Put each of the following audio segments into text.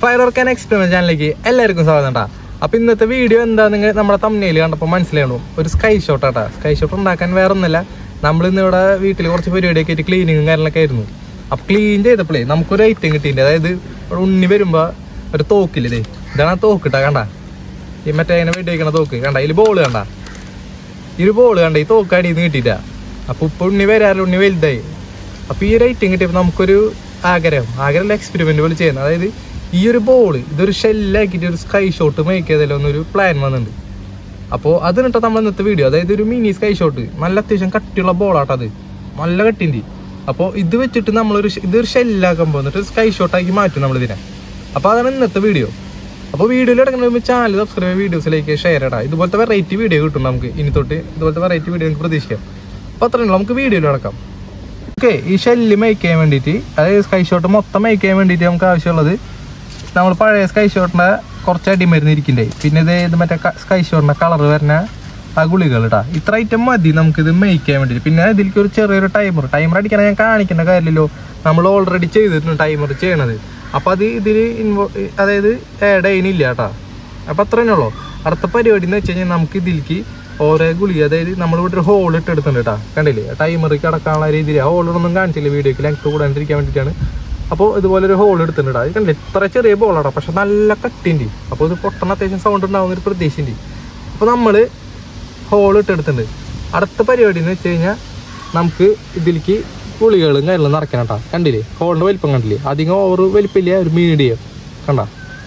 Fire work and experiment ചാനലിലേക്ക് എല്ലാവർക്കും സ്വാഗതം കേട്ടാ അപ്പൊ ഇന്നത്തെ വീഡിയോ എന്താ നിങ്ങൾ നമ്മുടെ തമ്മിൽ കണ്ടപ്പോൾ മനസ്സിലാണു ഒരു സ്കൈ ഷോട്ട് ആട്ടാ സ്കൈ ഷോട്ട് ഉണ്ടാക്കാൻ വേറെ ഒന്നുമില്ല നമ്മൾ ഇന്ന് ഇവിടെ വീട്ടിൽ കുറച്ച് പരിപാടിയൊക്കെ ആയിട്ട് ക്ലീനിങ്ങും കാര്യങ്ങളൊക്കെ ആയിരുന്നു അപ്പൊ ക്ലീൻ ചെയ്തപ്പോഴേ നമുക്കൊരു ഐറ്റം കിട്ടിയിട്ടുണ്ട് അതായത് ഇവിടെ ഉണ്ണി വരുമ്പോ ഒരു തോക്കില്ലേ ദേ ഇതാണ് ആ തോക്ക് ഇട്ടാ കണ്ട ഈ മറ്റേ ഇങ്ങനെ വെടിവെക്കണ തോക്ക് കണ്ട ഇതിൽ ബോൾ കണ്ട ഈ ഒരു ബോൾ കണ്ട ഈ തോക്ക് അടിയിൽ നിന്ന് കിട്ടിയിട്ടാ അപ്പൊ ഇപ്പൊ ഉണ്ണി വരാറില്ല ഉണ്ണി വലുതായി അപ്പൊ ഈ ഒരു ഐറ്റം കിട്ടിയപ്പോ നമുക്കൊരു ആഗ്രഹം ആഗ്രഹം എക്സ്പെരിമെന്റ് പോലെ ചെയ്യുന്നത് അതായത് ഈ ഒരു ബോൾ ഇതൊരു ഷെല്ലാക്കിയിട്ട് ഒരു സ്കൈ ഷോട്ട് മേക്ക് ചെയ്തല്ലോ എന്നൊരു പ്ലാൻ വന്നിട്ടുണ്ട് അപ്പോൾ അതിനിട്ട് നമ്മൾ ഇന്നത്തെ വീഡിയോ അതായത് ഒരു മിനി സ്കൈ ഷോട്ട് നല്ല അത്യാവശ്യം കട്ടിയുള്ള ബോളാട്ടോ അത് നല്ല കട്ടിൻ്റെ അപ്പോൾ ഇത് വെച്ചിട്ട് നമ്മളൊരു ഷെ- ഇതൊരു ഷെല്ലാക്കാൻ എന്നിട്ട് ഒരു സ്കൈ ഷോട്ടാക്കി മാറ്റും നമ്മൾ ഇതിനെ അപ്പോൾ അതാണ് ഇന്നത്തെ വീഡിയോ അപ്പോൾ വീഡിയോയിൽ ഇടക്കുന്ന ചാനൽ സബ്സ്ക്രൈബ് വീഡിയോസിലേക്ക് ഷെയർ ഇടാം ഇതുപോലത്തെ വെറൈറ്റി വീഡിയോ കിട്ടും നമുക്ക് ഇനി തൊട്ട് ഇതുപോലത്തെ വെറൈറ്റി വീഡിയോ നമുക്ക് പ്രതീക്ഷിക്കാം അപ്പോൾ അത്രയുള്ളൂ നമുക്ക് വീഡിയോയിൽ അടക്കാം ഓക്കെ ഈ ഷെല്ല് മേക്ക് ചെയ്യാൻ വേണ്ടിയിട്ട് അതായത് സ്കൈ ഷോട്ട് മൊത്തം മേക്ക് ചെയ്യാൻ വേണ്ടിയിട്ട് നമുക്ക് ആവശ്യമുള്ളത് നമ്മൾ പഴയ സ്കൈ ഷോട്ടിൻ്റെ കുറച്ച് അടിമരുന്ന് ഇരിക്കണ്ടേ പിന്നെ ഇത് ഇത് മറ്റേ സ്കൈ ഷോട്ടിൻ്റെ കളർ വരുന്ന ആ ഗുളികൾ ഇട്ടാ ഇത്ര ഐറ്റം മതി നമുക്കിത് മേക്ക് ചെയ്യാൻ വേണ്ടിയിട്ട് പിന്നെ ഇതിലേക്ക് ഒരു ചെറിയൊരു ടൈമർ ടൈമർ അടിക്കാൻ ഞാൻ കാണിക്കേണ്ട കാര്യമില്ലല്ലോ നമ്മൾ ഓൾറെഡി ചെയ്തിട്ടുണ്ട് ടൈമർ ചെയ്യണത് അപ്പം അത് ഇതിൽ ഇൻവോ അതായത് ആഡ് ചെയ്യുന്നില്ല കേട്ടാ അപ്പം അത്ര തന്നെ ഉള്ളൂ അടുത്ത പരിപാടി എന്ന് വെച്ച് കഴിഞ്ഞാൽ നമുക്ക് ഇതിലേക്ക് ഓരോ ഗുളിക അതായത് നമ്മളിവിടെ ഒരു ഹോൾ ഇട്ട് എടുത്തിട്ടുണ്ട് കേട്ടാ കണ്ടില്ലേ ടൈമറിൽ കിടക്കാനുള്ള രീതിയിൽ ആ ഹോളൊന്നും കാണിച്ചില്ല വീഡിയോക്ക് ലെങ്ത് കൂടാണ്ടിരിക്കാൻ വേണ്ടിയിട്ടാണ് അപ്പോൾ ഇതുപോലെ ഒരു ഹോൾ എടുത്തിട്ടുണ്ട് അത് കണ്ടില്ലേ ഇത്ര ചെറിയ ബോളാണ് പക്ഷെ നല്ല കട്ടിൻ്റെ അപ്പോൾ ഇത് പൊട്ടണ അത്യാവശ്യം സൗണ്ട് ഉണ്ടാവുന്ന ഒരു പ്രതീക്ഷയുണ്ട് അപ്പോൾ നമ്മൾ ഹോൾ ഇട്ടെടുത്തിട്ടുണ്ട് അടുത്ത പരിപാടി എന്ന് വെച്ച് കഴിഞ്ഞാൽ നമുക്ക് ഇതിലേക്ക് ഗുളികളും കാര്യങ്ങളും നിറയ്ക്കണം കേട്ടോ കണ്ടില്ലേ ഹോളിൻ്റെ വലിപ്പം കണ്ടില്ലേ അധികം ഓവർ വലിപ്പമില്ല ഒരു മീഡിയം കണ്ട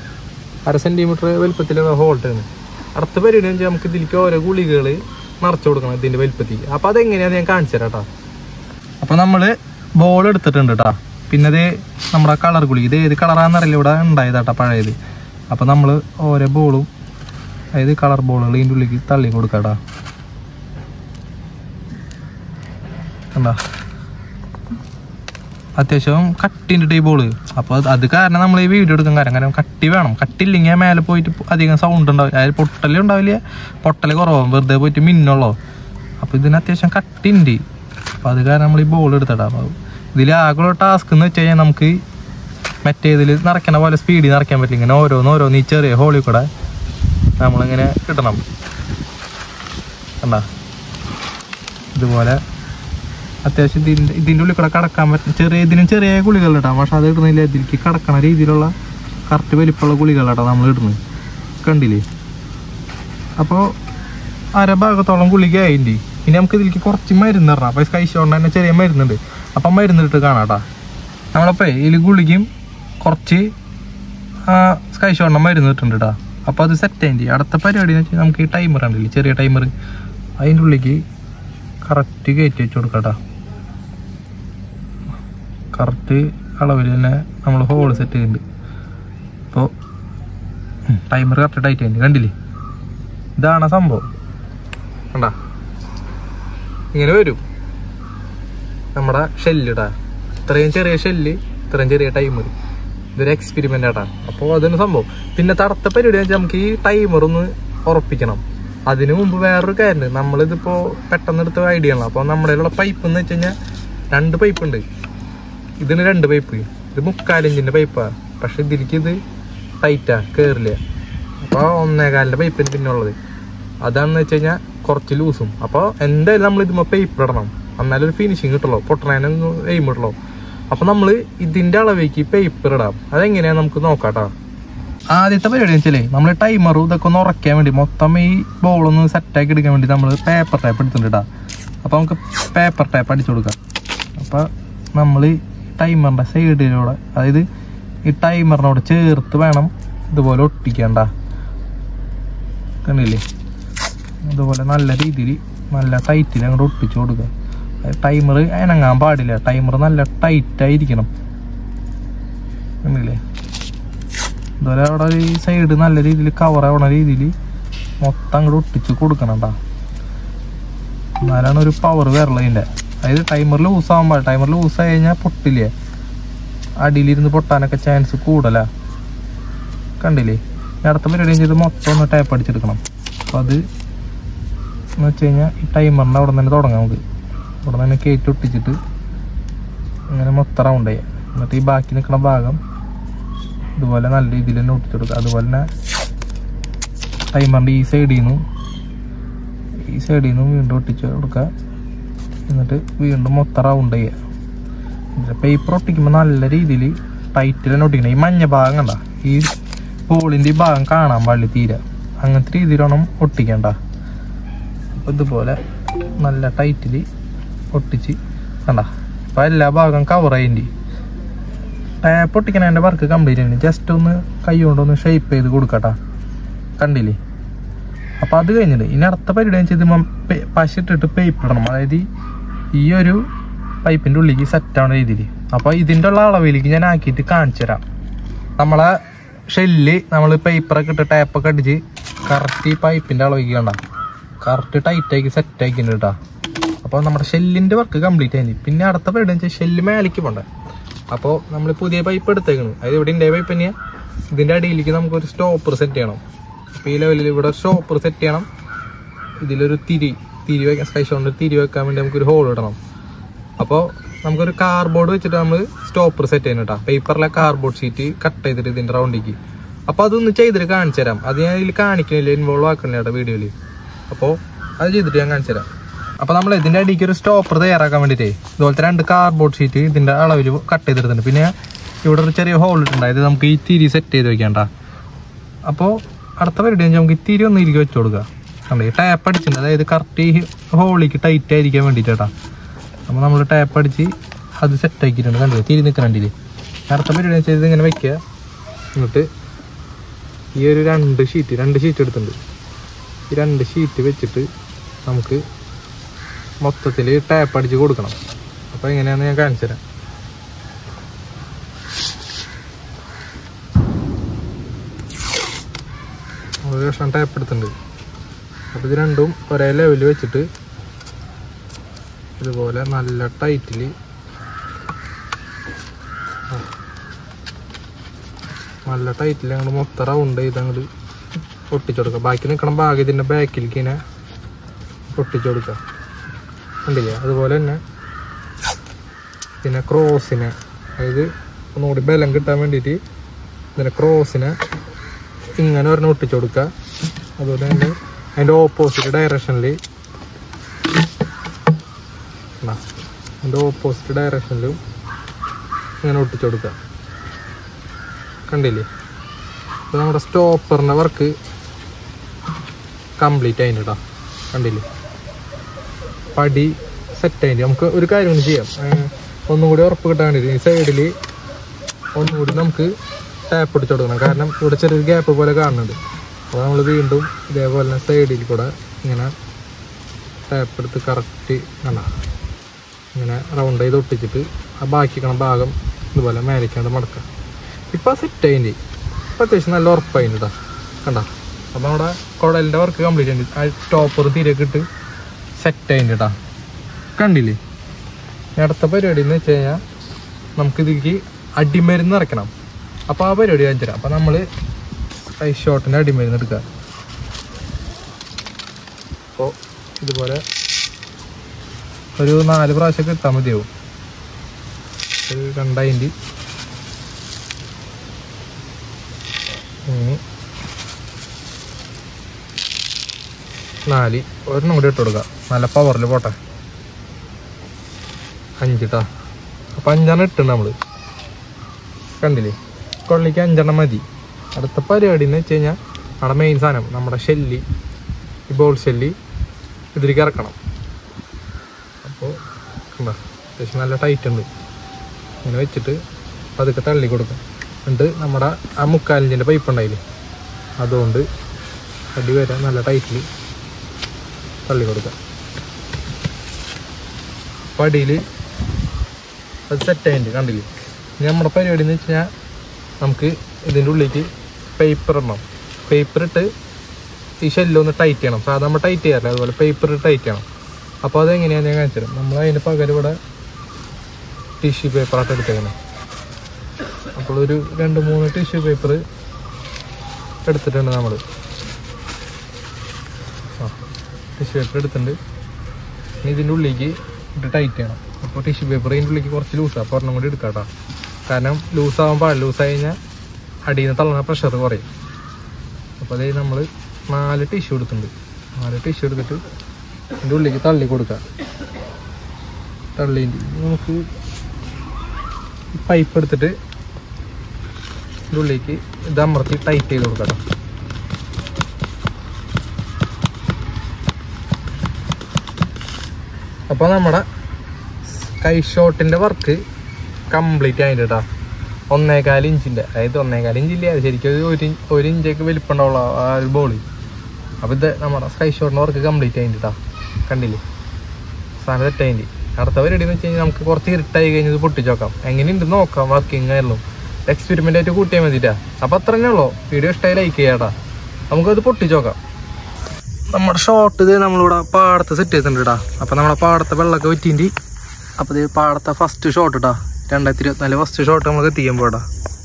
അര സെൻറ്റിമീറ്റർ വലിപ്പത്തിലുള്ള ഹോൾട്ടാണ് അടുത്ത പരിപാടി എന്ന് വെച്ചാൽ നമുക്ക് ഇതിലേക്ക് ഓരോ ഗുളികൾ നിറച്ചു കൊടുക്കണം ഇതിൻ്റെ വലിപ്പത്തിൽ അപ്പോൾ അതെങ്ങനെയാണെന്ന് ഞാൻ കാണിച്ചു തരാം കേട്ടോ അപ്പോൾ നമ്മൾ ബോൾ എടുത്തിട്ടുണ്ട് കേട്ടോ പിന്നെ ഇത് നമ്മുടെ കളർ ഗുളി ഇത് ഏത് കളറാണെന്നറിയില്ല ഇവിടെ ഉണ്ടായതാട്ടോ പഴയത് അപ്പോൾ നമ്മൾ ഓരോ ബോളും അതായത് കളർ ബോളുകൾ ഇതിൻ്റെ ഉള്ളിലേക്ക് തള്ളി കൊടുക്കാം കേട്ടോ കണ്ടോ അത്യാവശ്യം കട്ടിൻ്റെ ഈ ബോള് അപ്പോൾ അത് അത് കാരണം നമ്മൾ ഈ വീഡിയോ എടുക്കാൻ കാരണം കാരണം കട്ടി വേണം കട്ടി ഇല്ലെങ്കിൽ മേലെ പോയിട്ട് അധികം സൗണ്ട് ഉണ്ടാവില്ല അതായത് പൊട്ടലും ഉണ്ടാവില്ല പൊട്ടൽ കുറവാകും വെറുതെ പോയിട്ട് മിന്നുള്ളൂ അപ്പോൾ ഇതിന് അത്യാവശ്യം കട്ടിണ്ട് അപ്പോൾ അത് കാരണം നമ്മൾ ഈ ബോൾ എടുത്തിടാം അപ്പോൾ ഇതിൽ ആകെയുള്ള ടാസ്ക് എന്ന് വെച്ച് കഴിഞ്ഞാൽ നമുക്ക് മറ്റേ ഇതിൽ നിറയ്ക്കണ പോലെ സ്പീഡിൽ നിറയ്ക്കാൻ പറ്റില്ല ഇങ്ങനെ ഓരോന്ന് ഓരോന്ന് ഈ ചെറിയ ഹോളിൽ കൂടെ നമ്മളിങ്ങനെ കിട്ടണം കണ്ട ഇതുപോലെ അത്യാവശ്യം ഇതിൻ്റെ ഇതിൻ്റെ ഉള്ളിൽ കൂടെ കടക്കാൻ പറ്റും ചെറിയ ഇതിനും ചെറിയ ഗുളികൾ ഇടാം പക്ഷെ അത് ഇടുന്നില്ല ഇതിലേക്ക് കടക്കണ രീതിയിലുള്ള കറക്റ്റ് വലിപ്പമുള്ള ഗുളികളാട്ടോ നമ്മൾ ഇടുന്നത് കണ്ടില്ലേ അപ്പോൾ അര ഭാഗത്തോളം ഗുളിക ആയിൻ്റെ ഇനി നമുക്ക് ഇതിലേക്ക് കുറച്ച് മരുന്ന് ഇടണം അപ്പോൾ സ്കൈ ഷോണ്ട് തന്നെ ചെറിയ മരുന്നുണ്ട് അപ്പം മരുന്നിട്ട് കാണാട്ടാ നമ്മളപ്പോൾ ഇതിൽ ഗുളികയും കുറച്ച് സ്കൈ ഷോണ്ട മരുന്ന് ഇട്ടിട്ടുണ്ട് കേട്ടോ അപ്പോൾ അത് സെറ്റ് ആയിട്ട് അടുത്ത പരിപാടി എന്ന് വെച്ചാൽ നമുക്ക് ഈ ടൈമർ ഉണ്ടല്ലേ ചെറിയ ടൈമർ അതിൻ്റെ ഉള്ളിലേക്ക് കറക്റ്റ് കയറ്റി വെച്ച് കൊടുക്കാം കേട്ടോ കറക്റ്റ് അളവിൽ തന്നെ നമ്മൾ ഹോൾ സെറ്റ് ചെയ്യുന്നുണ്ട് അപ്പോൾ ടൈമർ കറക്റ്റ് ടൈറ്റ് ചെയ്യുന്നുണ്ട് കണ്ടില്ലേ ഇതാണ് സംഭവം കണ്ട ഇങ്ങനെ വരും നമ്മുടെ ഷെല്ലിടാ ഇത്രയും ചെറിയ ഷെല്ല് ഇത്രയും ചെറിയ ടൈമർ ഇതൊരു എക്സ്പെരിമെന്റ് ആട്ടാ അപ്പോൾ അതാണ് സംഭവം പിന്നെ തടത്ത പരിപാടി വെച്ചാൽ നമുക്ക് ഈ ടൈമർ ഒന്ന് ഉറപ്പിക്കണം അതിനു മുമ്പ് വേറൊരു കാര്യം നമ്മളിതിപ്പോ പെട്ടെന്ന് എടുത്ത ഐഡിയ ആണ് അപ്പോൾ നമ്മുടെ കയ്യിലുള്ള പൈപ്പ് എന്ന് വെച്ച് കഴിഞ്ഞാൽ രണ്ട് പൈപ്പ് ഉണ്ട് ഇതിന് രണ്ട് പൈപ്പ് ഇത് മുക്കാലിഞ്ചിന്റെ പൈപ്പാ പക്ഷെ ഇതിലേക്ക് ഇത് ടൈറ്റാ കേറില്ല അപ്പോൾ ഒന്നേകാലിന്റെ പൈപ്പിന് പിന്നെ ഉള്ളത് അതാണെന്ന് വെച്ച് കഴിഞ്ഞാൽ കുറച്ച് ലൂസും അപ്പോൾ എന്തായാലും നമ്മൾ ഇതുമ്പോൾ പേപ്പർ ഇടണം എന്നാലും ഒരു ഫിനിഷിങ് കിട്ടുള്ളൂ പൊട്ടണേനൊന്നും എയിം കിട്ടുള്ളൂ അപ്പോൾ നമ്മൾ ഇതിന്റെ അളവേക്ക് പേപ്പർ ഇടാം അതെങ്ങനെയാ നമുക്ക് നോക്കാട്ടോ ആദ്യത്തെ പരിപാടി വെച്ചാലേ നമ്മൾ ടൈമറും ഇതൊക്കെ ഒന്ന് ഉറക്കാൻ വേണ്ടി മൊത്തം ഈ ബോളൊന്ന് സെറ്റാക്കി എടുക്കാൻ വേണ്ടി നമ്മൾ പേപ്പർ ടൈപ്പ് എടുത്തിട്ടുണ്ട് കേട്ടോ അപ്പോൾ നമുക്ക് പേപ്പർ ടൈപ്പ് അടിച്ചു കൊടുക്കാം അപ്പോൾ നമ്മൾ ടൈമറിൻ്റെ സൈഡിലൂടെ അതായത് ഈ ടൈമറിനോട് ചേർത്ത് വേണം ഇതുപോലെ ഒട്ടിക്കണ്ട കണ്ടില്ലേ അതുപോലെ നല്ല രീതിയിൽ നല്ല ടൈറ്റിൽ അങ്ങോട്ട് ഒട്ടിച്ചു കൊടുക്കുക ടൈമർ അനങ്ങാൻ പാടില്ല ടൈമർ നല്ല ടൈറ്റ് ആയിരിക്കണം കണ്ടില്ലേ അതുപോലെ അവിടെ ഒരു സൈഡ് നല്ല രീതിയിൽ കവർ ആവണ രീതിയിൽ മൊത്തം അങ്ങോട്ട് ഒട്ടിച്ച് കൊടുക്കണം കേട്ടോ എന്നാലാണ് ഒരു പവർ വരളതിൻ്റെ അതായത് ടൈമർ ലൂസ് ആവാൻ പാടില്ല ടൈമർ ലൂസ് ആയി കഴിഞ്ഞാൽ പൊട്ടില്ലേ അടിയിലിരുന്ന് പൊട്ടാനൊക്കെ ചാൻസ് കൂടുതലാ കണ്ടില്ലേ ഇനി അടുത്ത പരിപാടി ചെയ്ത് മൊത്തം ഒന്ന് ടൈപ്പ് അടിച്ചെടുക്കണം അപ്പോൾ അത് എന്ന് വെച്ച് കഴിഞ്ഞാൽ ഈ ടൈമറിൻ്റെ അവിടെ തന്നെ തുടങ്ങാം നമുക്ക് അവിടെ തന്നെ കയറ്റി ഒട്ടിച്ചിട്ട് ഇങ്ങനെ മൊത്തം റൗണ്ട് ചെയ്യാം എന്നിട്ട് ഈ ബാക്കി നിൽക്കുന്ന ഭാഗം ഇതുപോലെ നല്ല രീതിയിൽ തന്നെ ഒട്ടിച്ചു കൊടുക്കുക അതുപോലെ തന്നെ ടൈമറിൻ്റെ ഈ സൈഡിൽ നിന്നും ഈ സൈഡിൽ നിന്നും വീണ്ടും ഒട്ടിച്ച് കൊടുക്കുക എന്നിട്ട് വീണ്ടും മൊത്തം റൗണ്ട് ചെയ്യുക പേപ്പർ ഒട്ടിക്കുമ്പോൾ നല്ല രീതിയിൽ ടൈറ്റിൽ തന്നെ ഒട്ടിക്കണം ഈ മഞ്ഞ ഭാഗം കണ്ട ഈ ഹോളിൻ്റെ ഈ ഭാഗം കാണാൻ പാടില്ല തീരെ അങ്ങനത്തെ രീതിയിൽ വേണം ഒട്ടിക്കണ്ട അപ്പോൾ ഇതുപോലെ നല്ല ടൈറ്റിൽ ഒട്ടിച്ച് കണ്ട അപ്പോൾ എല്ലാ ഭാഗം കവർ ചെയ്യേണ്ടി ടാപ്പ് ഒട്ടിക്കണതിൻ്റെ വർക്ക് കംപ്ലീറ്റ് ചെയ്യണം ജസ്റ്റ് ഒന്ന് കൈ കൊണ്ടൊന്ന് ഷേപ്പ് ചെയ്ത് കൊടുക്കട്ടാ കണ്ടില്ലേ അപ്പോൾ അത് കഴിഞ്ഞിട്ട് ഇനി അടുത്ത പരിപാടി എന്ന് വെച്ചാൽ പശ ഇട്ടിട്ട് പേപ്പർ ഇടണം അതായത് ഈ ഒരു പൈപ്പിൻ്റെ ഉള്ളിലേക്ക് സെറ്റ് ആവുന്ന രീതിയിൽ അപ്പോൾ ഇതിൻ്റെ ഉള്ള അളവിലേക്ക് ഞാൻ ആക്കിയിട്ട് കാണിച്ചു തരാം നമ്മളെ ഷെല്ല് നമ്മൾ പേപ്പറൊക്കെ ഇട്ട് ടാപ്പൊക്കെ അടിച്ച് കറക്റ്റ് ഈ പൈപ്പിൻ്റെ അളവിലേക്ക് കണ്ട കറക്റ്റ് ടൈറ്റാക്കി സെറ്റ് ആക്കിയിട്ടുണ്ട് കേട്ടോ അപ്പോൾ നമ്മുടെ ഷെല്ലിൻ്റെ വർക്ക് കംപ്ലീറ്റ് ആയി പിന്നെ അടുത്ത പരിപാടി എന്ന് വെച്ചാൽ ഷെല്ല് മേലേക്ക് പോണ്ടേ അപ്പോൾ നമ്മൾ പുതിയ പൈപ്പ് എടുത്തേക്കണ് അതായത് ഇവിടെ ഇൻ്റെ പൈപ്പ് തന്നെയാണ് ഇതിൻ്റെ അടിയിലേക്ക് നമുക്കൊരു സ്റ്റോപ്പർ സെറ്റ് ചെയ്യണം അപ്പോൾ ഈ ലെവലിൽ ഇവിടെ സ്റ്റോപ്പർ സെറ്റ് ചെയ്യണം ഇതിലൊരു തിരി തിരി വെക്കാൻ സ്പൈസ് കൊണ്ട് തിരി വെക്കാൻ വേണ്ടി നമുക്കൊരു ഹോൾ ഇടണം അപ്പോൾ നമുക്കൊരു കാർബോർഡ് വെച്ചിട്ട് നമ്മൾ സ്റ്റോപ്പർ സെറ്റ് ചെയ്യുന്നത് കേട്ടോ പേപ്പറിലെ കാർബോർഡ് ഷീറ്റ് കട്ട് ചെയ്തിട്ട് ഇതിൻ്റെ റൗണ്ടിലേക്ക് അപ്പോൾ അതൊന്ന് ചെയ്തിട്ട് കാണിച്ചു തരാം അത് ഞാൻ ഇതിൽ കാണിക്കണില്ല ഇൻവോൾവ് ആക്കണില്ല കേട്ടോ വീഡിയോയിൽ അപ്പോൾ അത് ചെയ്തിട്ട് ഞാൻ കാണിച്ചു തരാം അപ്പോൾ നമ്മൾ ഇതിൻ്റെ അടിക്ക് ഒരു സ്റ്റോപ്പർ തയ്യാറാക്കാൻ വേണ്ടിയിട്ടേ ഇതുപോലത്തെ രണ്ട് കാർബോർഡ് ഷീറ്റ് ഇതിൻ്റെ അളവിൽ കട്ട് ചെയ്തെടുത്തിട്ടുണ്ട് പിന്നെ ഇവിടെ ഒരു ചെറിയ ഹോൾ ഇട്ടുണ്ട് അതായത് നമുക്ക് ഈ തിരി സെറ്റ് ചെയ്ത് വെക്കണ്ട അപ്പോൾ അടുത്ത പരിപാടി എന്ന് വെച്ചാൽ നമുക്ക് ഈ തിരി ഒന്ന് ഇരിക്കും വെച്ച് കൊടുക്കുക കണ്ടോ ഈ ടാപ്പ് അടിച്ചിട്ടുണ്ട് അതായത് കറക്റ്റ് ഈ ഹോളിക്ക് ടൈറ്റ് ആയിരിക്കാൻ വേണ്ടിയിട്ടാ അപ്പോൾ നമ്മൾ ടാപ്പ് അടിച്ച് അത് സെറ്റ് ആക്കിയിട്ടുണ്ട് കണ്ടില്ലേ തിരി നിൽക്കണ്ടില്ലേ അടുത്ത പരിപാടി എന്ന് വെച്ചാൽ ഇതിങ്ങനെ വെക്കുക എന്നിട്ട് ഈ ഒരു രണ്ട് ഷീറ്റ് രണ്ട് ഷീറ്റ് എടുത്തിട്ടുണ്ട് ഈ രണ്ട് ഷീറ്റ് വെച്ചിട്ട് നമുക്ക് മൊത്തത്തിൽ ടാപ്പ് അടിച്ച് കൊടുക്കണം അപ്പോൾ എങ്ങനെയാണെന്ന് ഞാൻ കാണിച്ചു തരാം ഒരു കഷ്ണം ടാപ്പ് എടുത്തിട്ടുണ്ട് അപ്പോൾ ഇത് രണ്ടും ഒരേ ലെവലിൽ വെച്ചിട്ട് ഇതുപോലെ നല്ല ടൈറ്റിൽ നല്ല ടൈറ്റിൽ അങ്ങോട്ട് മൊത്തം റൗണ്ട് ചെയ്ത് അങ്ങോട്ട് ഒട്ടിച്ചു കൊടുക്കുക ബാക്കി നിൽക്കണം ഭാഗം ഇതിൻ്റെ ബാക്കിലേക്ക് ഇങ്ങനെ ഒട്ടിച്ചു കൊടുക്കുക കണ്ടില്ലേ അതുപോലെ തന്നെ പിന്നെ ക്രോസിനെ അതായത് ഒന്നുകൂടി ബലം കിട്ടാൻ വേണ്ടിയിട്ട് ഇതിനെ ക്രോസിനെ ഇങ്ങനെ ഒരെണ്ണം ഒട്ടിച്ചു കൊടുക്കുക അതുപോലെ തന്നെ അതിൻ്റെ ഓപ്പോസിറ്റ് ഡയറക്ഷനിൽ അതിൻ്റെ ഓപ്പോസിറ്റ് ഡയറക്ഷനിലും ഇങ്ങനെ ഒട്ടിച്ചു കൊടുക്കുക കണ്ടില്ലേ അപ്പോൾ നമ്മുടെ സ്റ്റോപ്പറിൻ്റെ വർക്ക് കംപ്ലീറ്റ് ആയിട്ടുണ്ട് കേട്ടോ കണ്ടില്ലേ പടി സെറ്റ് ആയിട്ട് നമുക്ക് ഒരു കാര്യം കൂടി ചെയ്യാം ഏർ ഒന്നും കൂടി ഉറപ്പ് കിട്ടാൻ വേണ്ടിയിട്ട് ഈ സൈഡിൽ ഒന്നുകൂടി നമുക്ക് ടാപ്പ് ഇടിച്ചു കൊടുക്കണം കാരണം ഇവിടെ ചെറിയൊരു ഗ്യാപ്പ് പോലെ കാണുന്നുണ്ട് അപ്പോൾ നമ്മൾ വീണ്ടും ഇതേപോലെ തന്നെ സൈഡിൽ കൂടെ ഇങ്ങനെ ടാപ്പ് എടുത്ത് കറക്റ്റ് കണ്ട ഇങ്ങനെ റൗണ്ട് ചെയ്ത് ഒട്ടിച്ചിട്ട് ആ ബാക്കിക്കണ ഭാഗം ഇതുപോലെ മേലേക്കാണ്ട് മടക്കുക ഇപ്പം സെറ്റ് അതിൻ്റെ ഇപ്പം അത്യാവശ്യം നല്ല ഉറപ്പായിട്ടുണ്ട് കേട്ടോ കണ്ട അപ്പോൾ നമ്മുടെ കുടലിൻ്റെ വർക്ക് കംപ്ലീറ്റ് ഉണ്ട് ആ സ്റ്റോപ്പർ തീരെയൊക്കെ ഇട്ട് സെറ്റ് അതിൻ്റെ കേട്ടോ കണ്ടില്ലേ ഇനി അടുത്ത പരിപാടി എന്ന് വെച്ച് കഴിഞ്ഞാൽ നമുക്ക് ഇതിലേക്ക് അടിമരുന്ന് നിറയ്ക്കണം അപ്പോൾ ആ പരിപാടി കാണിച്ചു തരാം അപ്പോൾ നമ്മൾ ഐ ഷോട്ടിൻ്റെ അടിമരുന്ന് എടുക്കുക അപ്പോൾ ഇതുപോലെ ഒരു നാല് പ്രാവശ്യമൊക്കെ ഇട്ടാൽ മതിയാവും ഒരു രണ്ടായിരം മൂന്ന് നാല് ഒരെണ്ണം കൂടി ഇട്ട് കൊടുക്കുക നല്ല പവറിൽ പോട്ടെ അഞ്ചിട്ടാ അപ്പം അഞ്ചെണ്ണം ഇട്ടുണ്ട് നമ്മൾ കണ്ടില്ലേ കൊള്ളിക്ക് അഞ്ചെണ്ണം മതി അടുത്ത പരിപാടി എന്ന് വെച്ച് കഴിഞ്ഞാൽ നമ്മുടെ മെയിൻ സാധനം നമ്മുടെ ഷെല്ലി ഈ ബോൾ ഷെല്ലി ഇതിലേക്ക് ഇറക്കണം അപ്പോൾ കണ്ടോ അത്യാവശ്യം നല്ല ടൈറ്റ് ഉണ്ട് ഇങ്ങനെ വെച്ചിട്ട് പതുക്കെ തള്ളി കൊടുക്കും എന്നിട്ട് നമ്മുടെ ആ മുക്കാലിഞ്ചിൻ്റെ പൈപ്പ് ഉണ്ടായില്ലേ അതുകൊണ്ട് അടി വരെ നല്ല ടൈറ്റിൽ തള്ളി കൊടുക്കുക പടിയിൽ അത് സെറ്റ് ആയിട്ട് കണ്ടില്ലേ ഇനി നമ്മുടെ പരിപാടി എന്ന് വെച്ച് കഴിഞ്ഞാൽ നമുക്ക് ഇതിൻ്റെ ഉള്ളിലേക്ക് പേപ്പർ ഇടണം പേപ്പർ ഇട്ട് ഈ ഷെല്ലൊന്ന് ടൈറ്റ് ചെയ്യണം സാധാരണ നമ്മൾ ടൈറ്റ് ചെയ്യാറില്ല അതുപോലെ പേപ്പർ ടൈറ്റ് ചെയ്യണം അപ്പോൾ അതെങ്ങനെയാണെന്ന് ഞാൻ കാണിച്ചു തരാം നമ്മൾ അതിന് പകരം ഇവിടെ ടിഷ്യൂ പേപ്പറായിട്ട് എടുത്തേക്കണം അപ്പോൾ ഒരു രണ്ട് മൂന്ന് ടിഷ്യൂ പേപ്പർ എടുത്തിട്ടുണ്ട് നമ്മൾ ആ ടിഷ്യൂ പേപ്പർ എടുത്തിട്ടുണ്ട് ഇനി ഇതിൻ്റെ ഉള്ളിലേക്ക് ഇട്ട് ടൈറ്റ് ചെയ്യണം അപ്പോൾ ടിഷ്യൂ പേപ്പർ ഇതിൻ്റെ ഉള്ളിലേക്ക് കുറച്ച് ലൂസാണ് അപ്പോൾ ഒരെണ്ണം കൂടി എടുക്കാം കേട്ടോ കാരണം ലൂസാവാൻ പാടില്ല ലൂസായി കഴിഞ്ഞാൽ അടിയിൽ നിന്ന് തള്ളുന്ന പ്രഷർ കുറയും അപ്പോൾ അതേ നമ്മൾ നാല് ടിഷ്യൂ എടുത്തിട്ടുണ്ട് നാല് ടിഷ്യൂ എടുത്തിട്ട് ഇതിൻ്റെ ഉള്ളിലേക്ക് തള്ളി കൊടുക്കുക തള്ളിൻ്റെ നമുക്ക് പൈപ്പ് എടുത്തിട്ട് ഇതിൻ്റെ ഉള്ളിലേക്ക് ഇത് അമർത്തി ടൈറ്റ് ചെയ്ത് കൊടുക്കാം ട്ടോ. അപ്പോൾ നമ്മുടെ കൈ ഷോട്ടിൻ്റെ വർക്ക് കംപ്ലീറ്റ് ആയിട്ട് കേട്ടോ ഒന്നേകാൽ ഇഞ്ചിൻ്റെ അതായത് ഒന്നേകാൽ ഇഞ്ചില്ല ശരിക്കും ഒരു ഒരു ഇഞ്ച് ഒരു ഇഞ്ചൊക്കെ വലിപ്പമുണ്ടാവുള്ള ആ ഒരു ബോള് അപ്പോൾ ഇത് നമ്മുടെ സ്കൈ ഷോട്ടിൻ്റെ വർക്ക് കംപ്ലീറ്റ് ആയിട്ട് കേട്ടോ കണ്ടില്ലേ സാധനം തെറ്റായിട്ട് അടുത്ത പരിപാടി എന്ന് വെച്ച് കഴിഞ്ഞാൽ നമുക്ക് കുറച്ച് ഇരുട്ടായി കഴിഞ്ഞ് ഇത് പൊട്ടിച്ച് നോക്കാം എങ്ങനെയുണ്ട് നോക്കാം വർക്കിംഗ് ആയാലും എക്സ്പെരിമെൻ്റ് ആയിട്ട് കൂട്ടിയാൽ മതിട്ടാ അപ്പോൾ അത്ര തന്നെ ഉള്ളൂ വീഡിയോ ഇഷ്ടമായി ലൈക്ക് ചെയ്യാട്ടാ നമുക്കത് പൊട്ടിച്ച് നോക്കാം നമ്മുടെ ഷോട്ട് ഇത് നമ്മളിവിടെ പാടത്ത് സെറ്റ് ചെയ്തിട്ടുണ്ട് കേട്ടോ അപ്പോൾ നമ്മുടെ പാടത്തെ വെള്ളമൊക്കെ വെറ്റിൻ്റെ അപ്പോൾ ഇത് പാടത്തെ ഫസ്റ്റ് ഷോട്ട് കേട്ടോ രണ്ടായിരത്തി ഇരുപത്തിനാല് ഫസ്റ്റ് ഷോട്ട് നമുക്ക് എത്തിക്കാൻ പോടാ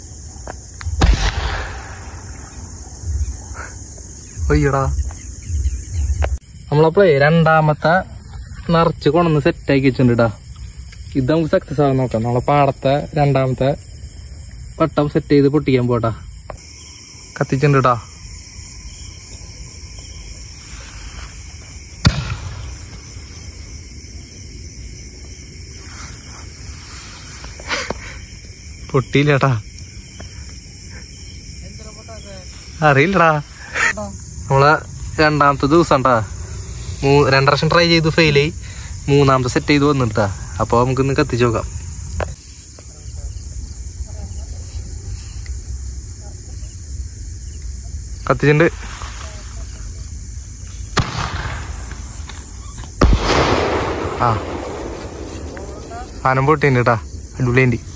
ഒയ്യടാ നമ്മളപ്പോഴേ രണ്ടാമത്തെ നിറച്ച് കൊണ്ടുവന്ന് സെറ്റാക്കി വെച്ചിട്ടുണ്ട് കേട്ടോ ഇത് നമുക്ക് സക്സസ് ആവാൻ നോക്കാം നമ്മളെ പാടത്തെ രണ്ടാമത്തെ പട്ടം സെറ്റ് ചെയ്ത് പൊട്ടിക്കാൻ പോട്ടാ കത്തിച്ചിട്ടുണ്ട് കേട്ടോ പൊട്ടിയില്ലടാ അറിയില്ലടാ നമ്മളെ രണ്ടാമത്തെ ദിവസം ട്ടാ മൂ രണ്ട് പ്രാവശ്യം ട്രൈ ചെയ്തു ഫെയിൽ ആയി മൂന്നാമത്തെ സെറ്റ് ചെയ്ത് വന്നിട്ടാ അപ്പോൾ നമുക്കിന്ന് കത്തിച്ച് നോക്കാം കത്തിച്ചിട്ടുണ്ട് ആ സാധനം പൊട്ടിണ്ട് കേട്ടാ അടിപൊളിയുണ്ട്